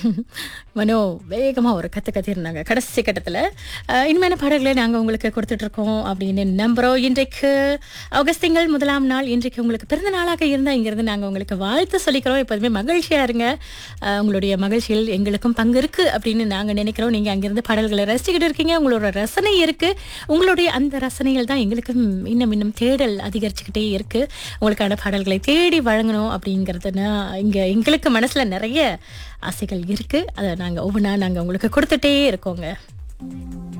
மனோ வேகமாக ஒரு கற்று கத்திருந்தாங்க கடைசி கட்டத்தில் இனிமையான பாடல்களை நாங்கள் உங்களுக்கு கொடுத்துட்ருக்கோம் அப்படின்னு நம்புகிறோம் இன்றைக்கு ஆகஸ்ட் திங்கள் முதலாம் நாள் இன்றைக்கு உங்களுக்கு பிறந்த நாளாக இருந்தால் இங்கிருந்து நாங்கள் உங்களுக்கு வாழ்த்து சொல்லிக்கிறோம் எப்போதுமே மகிழ்ச்சியாக இருங்க அஹ், உங்களுடைய மகிழ்ச்சியில் எங்களுக்கும் பங்கு இருக்குது அப்படின்னு நாங்கள் நினைக்கிறோம் நீங்கள் அங்கிருந்து பாடல்களை ரசிச்சுக்கிட்டு இருக்கீங்க உங்களோட ரசனை இருக்குது உங்களுடைய அந்த ரசனையில் தான் எங்களுக்கும் இன்னும் இன்னும் தேடல் அதிகரிச்சுக்கிட்டே இருக்குது உங்களுக்கான பாடல்களை தேடி வழங்கணும் அப்படிங்கிறதுனா இங்கே எங்களுக்கு மனசில் நிறைய ஆசைகள் இருக்குது அதை நாங்கள் ஒவ்வொன்றா நாங்கள் உங்களுக்கு கொடுத்துட்டே இருக்கோங்க